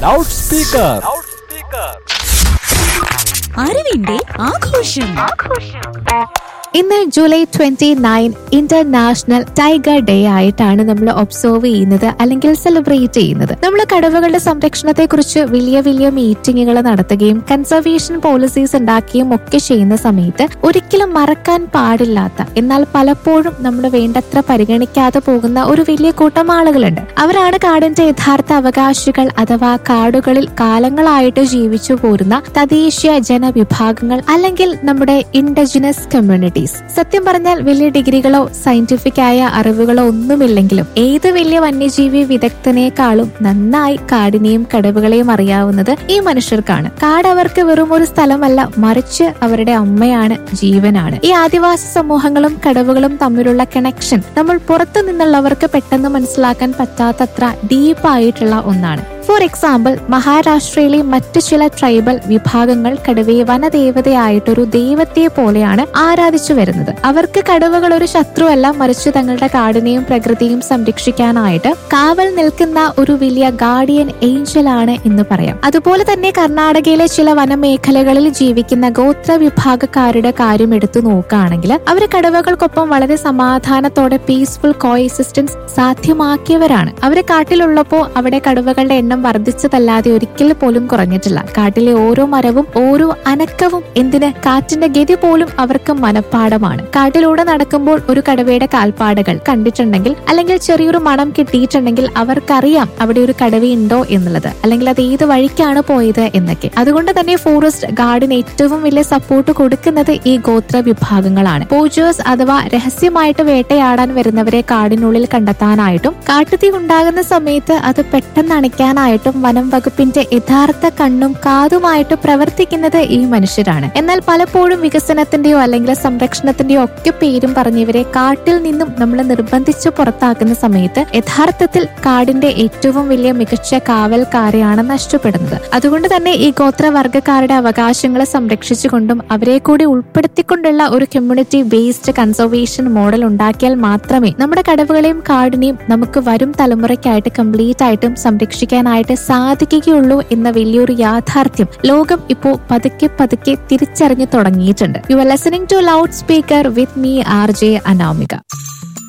loud speaker അറിവിന്റെ ആഘോഷം ഇന്ന് July twenty nine international tiger day ആയിട്ടാണ് നമ്മൾ ഒബ്സർവ് ചെയ്യുന്നത് അല്ലെങ്കിൽ സെലിബ്രേറ്റ് ചെയ്യുന്നത് നമ്മൾ കടവകളുടെ സംരക്ഷണത്തെ കുറിച്ച് വലിയ വലിയ മീറ്റിംഗുകൾ നടത്തുകയും കൺസർവേഷൻ പോളിസീസ് ഉണ്ടാക്കുകയും ഒക്കെ ചെയ്യുന്ന സമയത്ത് ഒരിക്കലും മറക്കാൻ പാടില്ലാത്ത എന്നാൽ പലപ്പോഴും നമ്മൾ വേണ്ടത്ര പരിഗണിക്കാതെ പോകുന്ന ഒരു വലിയ കൂട്ടം ആളുകളുണ്ട് അവരാണ് കാടിന്റെ യഥാർത്ഥ അവകാശികൾ അഥവാ കാടുകളിൽ കാലങ്ങളായിട്ട് ജീവിച്ചു പോരുന്ന തദ്ദേശീയ ജനവിഭാഗങ്ങൾ അല്ലെങ്കിൽ നമ്മുടെ ഇൻഡജിനസ് കമ്മ്യൂണിറ്റീസ് സത്യം പറഞ്ഞാൽ വലിയ ഡിഗ്രികളോ സയന്റിഫിക് ആയ അറിവുകളോ ഒന്നുമില്ലെങ്കിലും ഏത് വലിയ വന്യജീവി വിദഗ്ധനേക്കാളും നന്നായി കാടിനെയും കടവുകളെയും അറിയാവുന്നത് ഈ മനുഷ്യർക്കാണ് കാട് അവർക്ക് വെറും ഒരു സ്ഥലമല്ല മറിച്ച് അവരുടെ അമ്മയാണ് ജീവനാണ് ഈ ആദിവാസി സമൂഹങ്ങളും കടവുകളും തമ്മിലുള്ള കണക്ഷൻ നമ്മൾ പുറത്തു നിന്നുള്ളവർക്ക് പെട്ടെന്ന് മനസ്സിലാക്കാൻ പറ്റാത്തത്ര ഡീപ്പായിട്ടുള്ള ഒന്നാണ് ഫോർ എക്സാമ്പിൾ മഹാരാഷ്ട്രയിലെ മറ്റു ചില ട്രൈബൽ വിഭാഗങ്ങൾ കടുവയെ വനദേവതയായിട്ടൊരു ദൈവത്തെ പോലെയാണ് ആരാധിച്ചു വരുന്നത് അവർക്ക് കടുവകൾ ഒരു ശത്രുവല്ല മറിച്ച് തങ്ങളുടെ കാടിനെയും പ്രകൃതിയും സംരക്ഷിക്കാനായിട്ട് കാവൽ നിൽക്കുന്ന ഒരു വലിയ ഗാർഡിയൻ ഏഞ്ചൽ ആണ് എന്ന് പറയാം അതുപോലെ തന്നെ കർണാടകയിലെ ചില വനമേഖലകളിൽ ജീവിക്കുന്ന ഗോത്ര വിഭാഗക്കാരുടെ കാര്യം എടുത്തു നോക്കുകയാണെങ്കിൽ അവർ കടുവകൾക്കൊപ്പം വളരെ സമാധാനത്തോടെ പീസ്ഫുൾ കോഎസിസ്റ്റൻസ് സാധ്യമാക്കിയവരാണ് അവര് കാട്ടിലുള്ളപ്പോ അവിടെ കടുവകളുടെ എണ്ണം വർദ്ധിച്ചതല്ലാതെ ഒരിക്കൽ പോലും കുറഞ്ഞിട്ടില്ല കാട്ടിലെ ഓരോ മരവും ഓരോ അനക്കവും എന്തിന് കാറ്റിന്റെ ഗതി പോലും അവർക്ക് മനപ്പാടമാണ് കാട്ടിലൂടെ നടക്കുമ്പോൾ ഒരു കടുവയുടെ കാൽപ്പാടുകൾ കണ്ടിട്ടുണ്ടെങ്കിൽ അല്ലെങ്കിൽ ചെറിയൊരു മണം കിട്ടിയിട്ടുണ്ടെങ്കിൽ അവർക്കറിയാം അവിടെ ഒരു കടുവയുണ്ടോ എന്നുള്ളത് അല്ലെങ്കിൽ അത് ഏത് വഴിക്കാണ് പോയത് എന്നൊക്കെ അതുകൊണ്ട് തന്നെ ഫോറസ്റ്റ് ഗാർഡിന് ഏറ്റവും വലിയ സപ്പോർട്ട് കൊടുക്കുന്നത് ഈ ഗോത്ര വിഭാഗങ്ങളാണ് പോജേഴ്സ് അഥവാ രഹസ്യമായിട്ട് വേട്ടയാടാൻ വരുന്നവരെ കാടിനുള്ളിൽ കണ്ടെത്താനായിട്ടും കാട്ടുതീ ഉണ്ടാകുന്ന സമയത്ത് അത് പെട്ടെന്ന് അണയ്ക്കാനായിട്ടും വനം വകുപ്പിന്റെ യഥാർത്ഥ കണ്ണും കാതുമായിട്ട് പ്രവർത്തിക്കുന്നത് ഈ മനുഷ്യരാണ് എന്നാൽ പലപ്പോഴും വികസനത്തിന്റെയോ അല്ലെങ്കിൽ സംരക്ഷണത്തിന്റെയോ ഒക്കെ പേരും പറഞ്ഞവരെ കാട്ടിൽ നിന്നും നമ്മൾ നിർബന്ധിച്ച് പുറത്താക്കുന്ന സമയത്ത് യഥാർത്ഥത്തിൽ കാടിന്റെ ഏറ്റവും വലിയ മികച്ച കാവൽക്കാരെയാണ് നഷ്ടപ്പെടുന്നത് അതുകൊണ്ട് തന്നെ ഈ ഗോത്രവർഗക്കാരുടെ അവകാശങ്ങളെ സംരക്ഷിച്ചുകൊണ്ടും അവരെ കൂടി ഉൾപ്പെടുത്തിക്കൊണ്ടുള്ള ഒരു കമ്മ്യൂണിറ്റി ബേസ്ഡ് കൺസർവേഷൻ മോഡൽ ഉണ്ടാക്കിയാൽ മാത്രമേ നമ്മുടെ കടവുകളെയും കാടിനെയും നമുക്ക് വരും തലമുറയ്ക്കായിട്ട് കംപ്ലീറ്റ് ആയിട്ടും സംരക്ഷിക്കാനായിട്ട് സാധിക്കുകയുള്ളൂ എന്ന വലിയൊരു യാഥാർത്ഥ്യം ലോകം ഇപ്പോ പതുക്കെ പതുക്കെ തിരിച്ചറിഞ്ഞു തുടങ്ങിയിട്ടുണ്ട് you are listening to loud speaker with me RJ ജെ അനാമിക